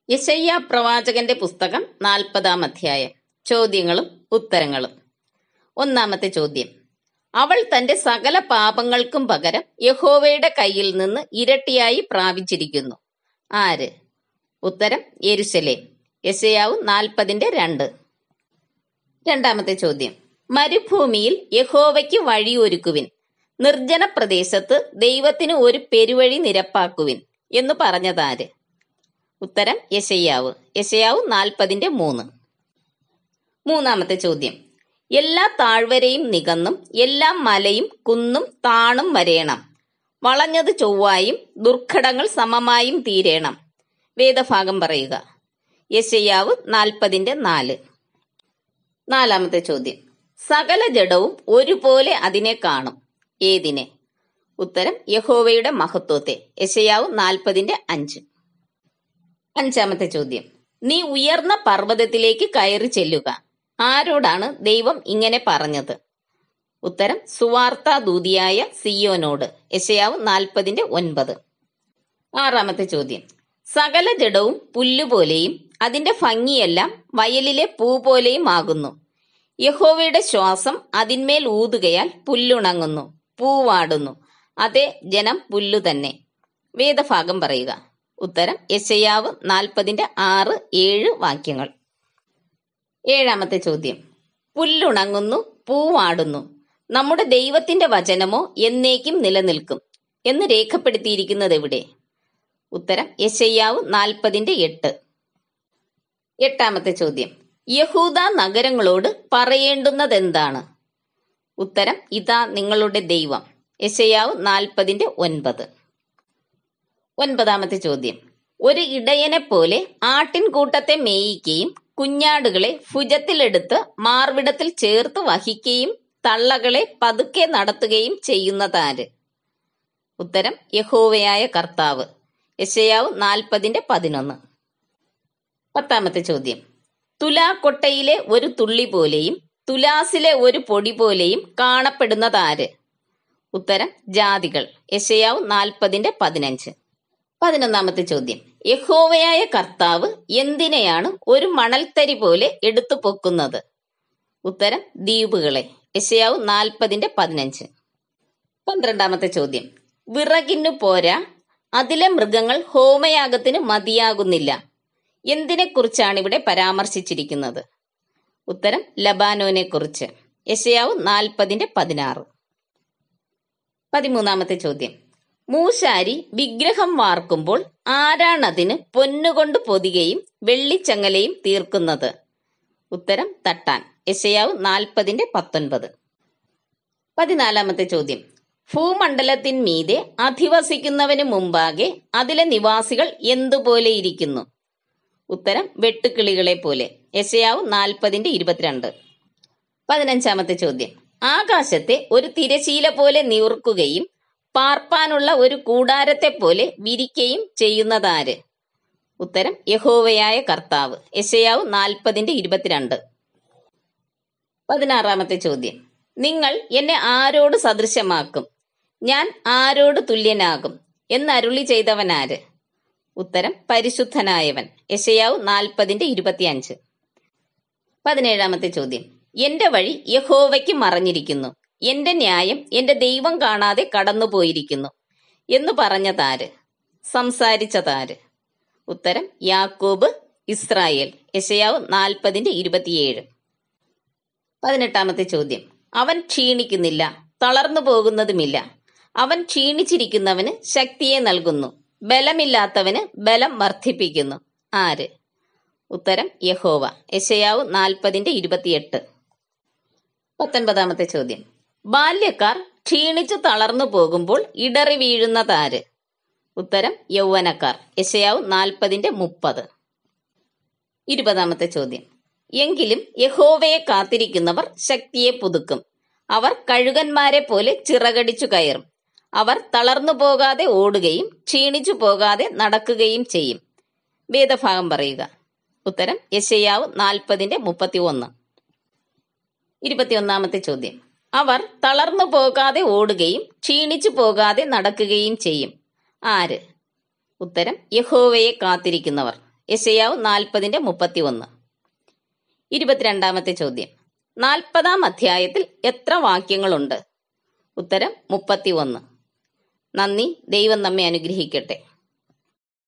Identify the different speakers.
Speaker 1: യശയ്യ പ്രവാചകന്റെ പുസ്തകം നാൽപ്പതാം അധ്യായം ചോദ്യങ്ങളും ഉത്തരങ്ങളും ഒന്നാമത്തെ ചോദ്യം അവൾ തന്റെ സകല പാപങ്ങൾക്കും പകരം യഹോവയുടെ കയ്യിൽ നിന്ന് ഇരട്ടിയായി പ്രാപിച്ചിരിക്കുന്നു ആര് ഉത്തരം യെരുശലേം യശയാവ് നാൽപ്പതിന്റെ രണ്ട് രണ്ടാമത്തെ ചോദ്യം മരുഭൂമിയിൽ യഹോവയ്ക്ക് വഴിയൊരുക്കുവിൻ നിർജ്ജന പ്രദേശത്ത് ദൈവത്തിന് ഒരു പെരുവഴി നിരപ്പാക്കുവിൻ എന്ന് പറഞ്ഞതാര് ഉത്തരം യശയ്യാവ് യശയാവ് നാൽപ്പതിന്റെ മൂന്ന് മൂന്നാമത്തെ ചോദ്യം എല്ലാ താഴ്വരയും നികന്നും എല്ലാ മലയും കുന്നും താണും വരേണം വളഞ്ഞത് ചൊവ്വായും ദുർഘടങ്ങൾ സമമായും തീരേണം വേദഭാഗം പറയുക യശയ്യാവ് നാൽപ്പതിന്റെ നാല് നാലാമത്തെ ചോദ്യം സകല ജഡവും ഒരുപോലെ അതിനെ കാണും ഏതിനെ ഉത്തരം യഹോവയുടെ മഹത്വത്തെ യശയാവ് നാൽപ്പതിന്റെ അഞ്ച് അഞ്ചാമത്തെ ചോദ്യം നീ ഉയർന്ന പർവ്വതത്തിലേക്ക് കയറി ചെല്ലുക ആരോടാണ് ദൈവം ഇങ്ങനെ പറഞ്ഞത് ഉത്തരം സുവാർത്ത ദൂതിയായ സിയോനോട് യശയാവ് നാൽപ്പതിന്റെ ഒൻപത് ആറാമത്തെ ചോദ്യം സകല ജഡവും പുല്ലുപോലെയും അതിന്റെ ഭംഗിയെല്ലാം വയലിലെ പൂ പോലെയും ആകുന്നു യഹോവയുടെ ശ്വാസം അതിന്മേൽ ഊതുകയാൽ പുല്ലുണങ്ങുന്നു പൂവാടുന്നു അതേ ജനം പുല്ലു തന്നെ വേദഭാഗം പറയുക ഉത്തരം യശയാവ് നാൽപ്പതിന്റെ ആറ് ഏഴ് വാക്യങ്ങൾ ഏഴാമത്തെ ചോദ്യം പുല്ലുണങ്ങുന്നു പൂവാടുന്നു നമ്മുടെ ദൈവത്തിന്റെ വചനമോ എന്നേക്കും നിലനിൽക്കും എന്ന് രേഖപ്പെടുത്തിയിരിക്കുന്നത് എവിടെ ഉത്തരം യശയ്യാവ് നാൽപ്പതിന്റെ എട്ട് എട്ടാമത്തെ ചോദ്യം യഹൂദ നഗരങ്ങളോട് പറയേണ്ടുന്നതെന്താണ് ഉത്തരം ഇതാ നിങ്ങളുടെ ദൈവം യശയാവ് നാൽപ്പതിന്റെ ഒൻപത് ഒൻപതാമത്തെ ചോദ്യം ഒരു ഇടയനെ പോലെ ആട്ടിൻകൂട്ടത്തെ മേയിക്കുകയും കുഞ്ഞാടുകളെ ഭുജത്തിലെടുത്ത് മാർവിടത്തിൽ ചേർത്ത് വഹിക്കുകയും തള്ളകളെ പതുക്കെ നടത്തുകയും ചെയ്യുന്നതാര് ഉത്തരം യഹോവയായ കർത്താവ് യശയാവ് നാൽപ്പതിന്റെ പതിനൊന്ന് പത്താമത്തെ ചോദ്യം തുലാക്കൊട്ടയിലെ ഒരു തുള്ളി പോലെയും തുലാസിലെ ഒരു പൊടി പോലെയും കാണപ്പെടുന്നതാര് ഉത്തരം ജാതികൾ യശയാവ് നാൽപ്പതിന്റെ പതിനഞ്ച് പതിനൊന്നാമത്തെ ചോദ്യം യഹോവയായ കർത്താവ് എന്തിനെയാണ് ഒരു മണൽത്തരി പോലെ എടുത്തു പൊക്കുന്നത് ഉത്തരം ദ്വീപുകളെ യശയാവ് നാൽപ്പതിന്റെ പതിനഞ്ച് പന്ത്രണ്ടാമത്തെ ചോദ്യം വിറകിനു പോരാ അതിലെ മൃഗങ്ങൾ ഹോമയാഗത്തിന് മതിയാകുന്നില്ല എന്തിനെക്കുറിച്ചാണ് ഇവിടെ പരാമർശിച്ചിരിക്കുന്നത് ഉത്തരം ലബാനോനെ കുറിച്ച് യശയാവ് നാൽപ്പതിന്റെ പതിനാറ് പതിമൂന്നാമത്തെ ചോദ്യം മൂശാരി വിഗ്രഹം വാർക്കുമ്പോൾ ആരാണതിന് പൊന്നുകൊണ്ട് പൊതികയും വെള്ളിച്ചങ്ങലയും തീർക്കുന്നത് ഉത്തരം തട്ടാൻ യശയാവ് നാൽപ്പതിന്റെ പത്തൊൻപത് പതിനാലാമത്തെ ചോദ്യം ഭൂമണ്ഡലത്തിന്മീതെ അധിവസിക്കുന്നവന് മുമ്പാകെ അതിലെ നിവാസികൾ എന്തുപോലെ ഇരിക്കുന്നു ഉത്തരം വെട്ടുക്കിളികളെ പോലെ യശയാവ് നാൽപ്പതിന്റെ ഇരുപത്തിരണ്ട് പതിനഞ്ചാമത്തെ ചോദ്യം ആകാശത്തെ ഒരു തിരശീല പോലെ നീർക്കുകയും പാർപ്പാനുള്ള ഒരു കൂടാരത്തെ പോലെ വിരിക്കുകയും ചെയ്യുന്നതാര് ഉത്തരം യഹോവയായ കർത്താവ് യശയാവ് നാൽപ്പതിന്റെ ഇരുപത്തിരണ്ട് പതിനാറാമത്തെ ചോദ്യം നിങ്ങൾ എന്നെ ആരോട് സദൃശമാക്കും ഞാൻ ആരോട് തുല്യനാകും എന്നരുളി ചെയ്തവനാര് ഉത്തരം പരിശുദ്ധനായവൻ യശയാവ് നാൽപ്പതിന്റെ ഇരുപത്തിയഞ്ച് പതിനേഴാമത്തെ ചോദ്യം എന്റെ വഴി യഹോവയ്ക്ക് മറഞ്ഞിരിക്കുന്നു എന്റെ ന്യായം എന്റെ ദൈവം കാണാതെ കടന്നുപോയിരിക്കുന്നു എന്ന് പറഞ്ഞതാര് സംസാരിച്ചതാര് ഉത്തരം യാക്കോബ് ഇസ്രായേൽ യശയാവ് നാൽപ്പതിന്റെ ഇരുപത്തിയേഴ് പതിനെട്ടാമത്തെ ചോദ്യം അവൻ ക്ഷീണിക്കുന്നില്ല തളർന്നു പോകുന്നതുമില്ല അവൻ ക്ഷീണിച്ചിരിക്കുന്നവന് ശക്തിയെ നൽകുന്നു ബലമില്ലാത്തവന് ബലം വർദ്ധിപ്പിക്കുന്നു ആര് ഉത്തരം യഹോവ യശയാവ് നാൽപ്പതിന്റെ ഇരുപത്തിയെട്ട് പത്തൊൻപതാമത്തെ ചോദ്യം ബാല്യക്കാർ ക്ഷീണിച്ചു തളർന്നു പോകുമ്പോൾ ഇടറി വീഴുന്നതാര് ഉത്തരം യൗവനക്കാർ യശയാവ് നാൽപ്പതിന്റെ മുപ്പത് ഇരുപതാമത്തെ ചോദ്യം എങ്കിലും യഹോവയെ കാത്തിരിക്കുന്നവർ ശക്തിയെ പുതുക്കും അവർ കഴുകന്മാരെ പോലെ ചിറകടിച്ചു കയറും അവർ തളർന്നു പോകാതെ ഓടുകയും ക്ഷീണിച്ചു പോകാതെ നടക്കുകയും ചെയ്യും വേദഭാഗം പറയുക ഉത്തരം യശയാവ് നാൽപ്പതിന്റെ മുപ്പത്തി ഒന്ന് ഇരുപത്തിയൊന്നാമത്തെ ചോദ്യം അവർ തളർന്നു പോകാതെ ഓടുകയും ക്ഷീണിച്ചു പോകാതെ നടക്കുകയും ചെയ്യും ആര് ഉത്തരം യഹോവയെ കാത്തിരിക്കുന്നവർ യശയാവ് നാൽപ്പതിൻ്റെ മുപ്പത്തി ഒന്ന് ഇരുപത്തിരണ്ടാമത്തെ ചോദ്യം നാൽപ്പതാം അധ്യായത്തിൽ എത്ര വാക്യങ്ങളുണ്ട് ഉത്തരം മുപ്പത്തി ഒന്ന് നന്ദി ദൈവം നമ്മെ അനുഗ്രഹിക്കട്ടെ